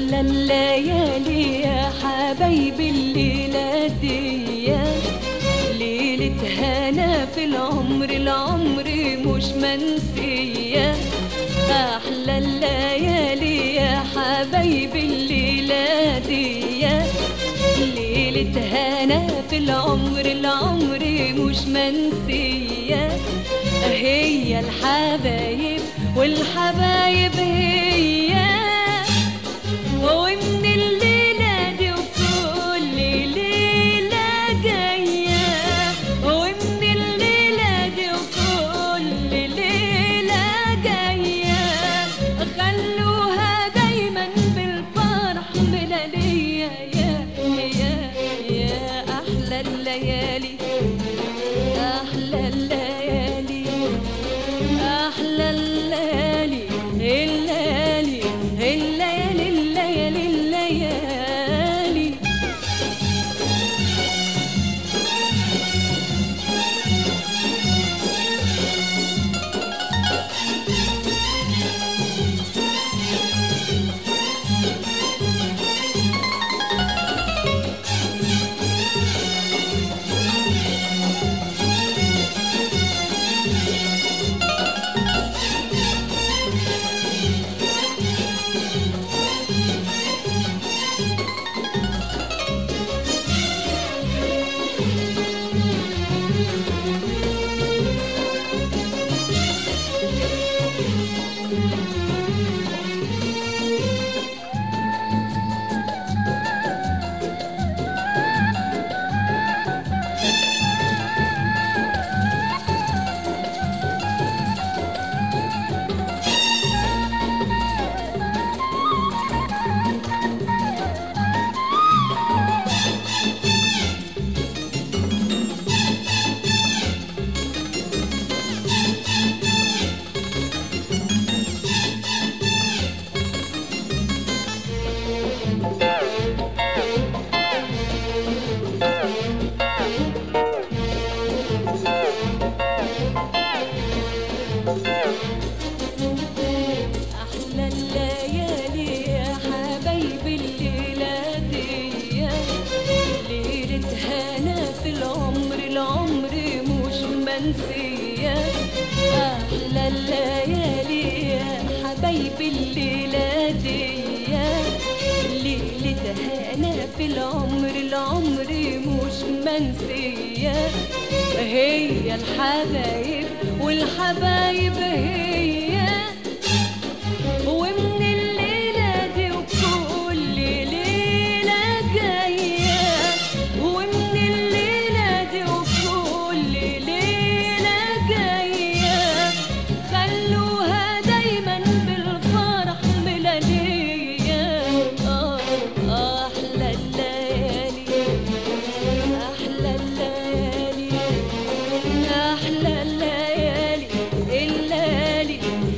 أحلى الليالي يا حبايبي الليلة دي ليلة هنا في العمر العمر مش منسية أحلى الليالي يا حبايبي الليلة دي ليلة هنا في العمر العمر مش منسية هي الحبايب والحبايب هي ومن الليلة دي وكل ليلة جاية ومن الليلة دي وكل ليلة جاية خلوها دايما بالفرح ملالية يا يا يا أحلى الليالي أحلى الليالي أحلى الليالي الليالي الليالي الليالي الليالي أحلى الليالي يا حبايبي الليلة دي ليلة هنا في العمر العمر مش منسية أحلى الليالي يا حبايبي الليلة دي ليلة هنا في العمر العمر مش منسية هي الحبايب والحبايب هي ومن الليلة دي وكل ليلة جاية ومن الليلة دي وكل ليلة جاية خلوها دايما بالفرح ملالية آه أحلى الليالي أحلى الليالي أحلى الليالي الليالي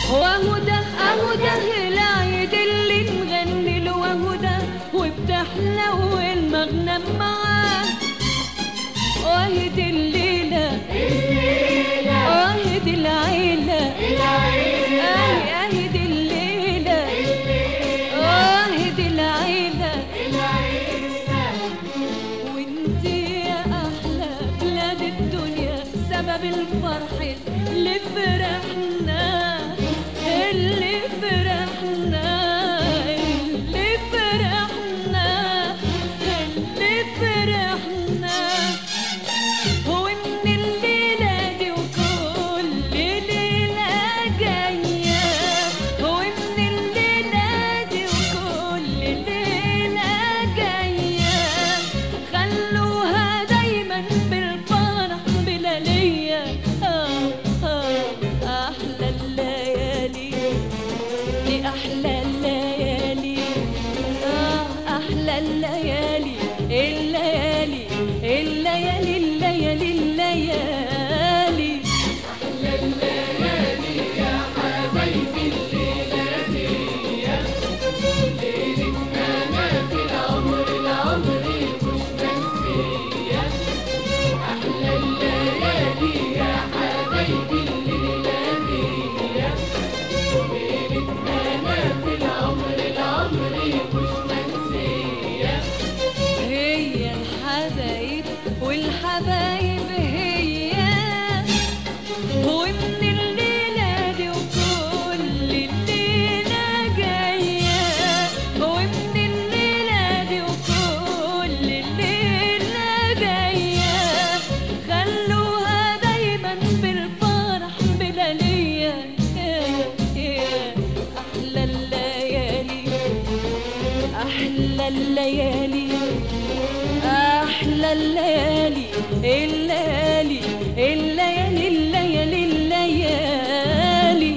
وهو ده اهو ده العيد اللي نغني له وهو ده وبتحلو المغنم معاه واهد الليلة واهد العيلة اهي اهد الليلة واهد العيلة وانت يا احلى بلاد الدنيا سبب الفرح اللي فرحنا اللي فرحنا اللي فرحنا اللي فرحنا وان الليله دي وكل ليله جايه وان الليله دي وكل ليله جايه خلوها دايما بالفرح بلاليه آه آه احلى الليالي دي احلى الليالي اه احلى الليالي الليالي الليالي الليالي الليالي هي الحبايب والحبايب هي ومن الليلة دي وكل الليلة جاية ومن الليلة دي وكل الليلة جاية خلوها دايما بالفرح بلالية أحلى الليالي أحلى الليالي أحلى الليالي الليالي الليالي الليالي الليالي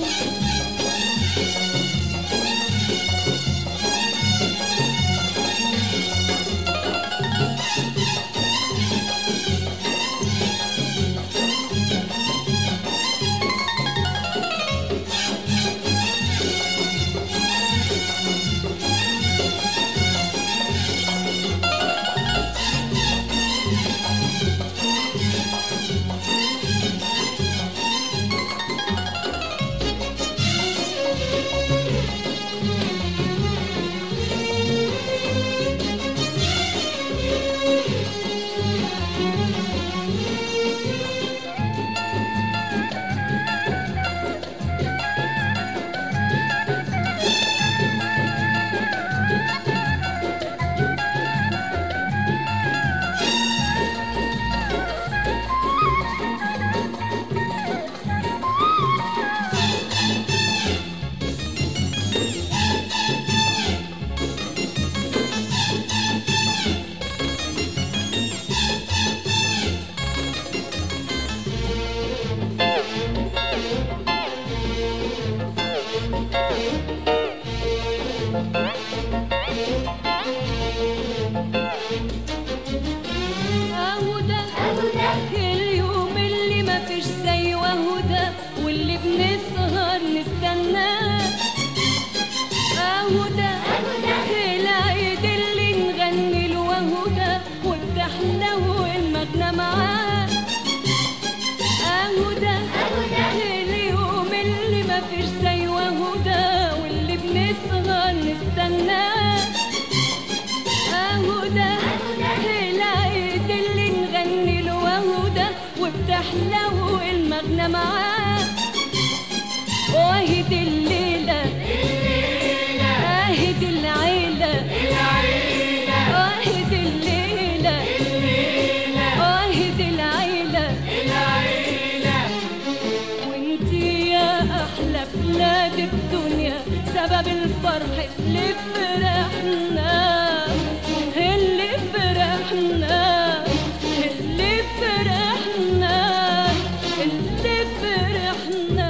اهو ده اليوم اللي ما فيش زيه اهو ده واللي بنسهر نستناه اهو ده العيد اللي نغني له اهو ده وبتحلو المغنى معاه اهو ده اليوم اللي ما فيش زيه اهو ده واللي بنسهر نستناه اهو ده العيد اللي نغني له اهو ده وبتحلو المغنى معاه واهد الليلة اهد العيلة واهد الليلة واهد العيلة وانتي يا احلى بلاد الدنيا سبب الفرح اللي فرحنا اللي فرحنا اللي فرحنا اللي فرحنا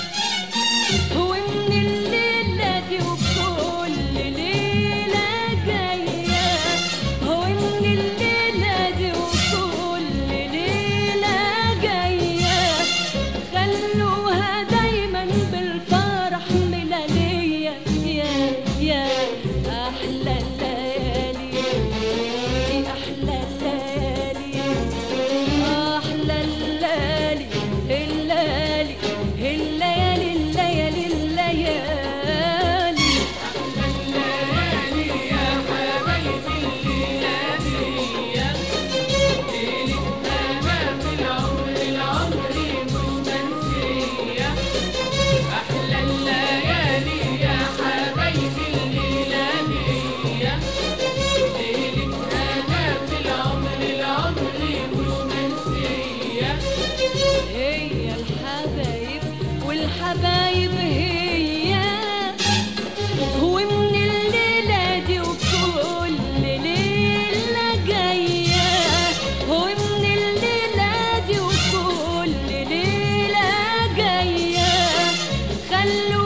ومن الليلة دي وكل ليلة جاية ومن الليلة دي وكل ليلة جاية خلوها دايما بالفرح خلوا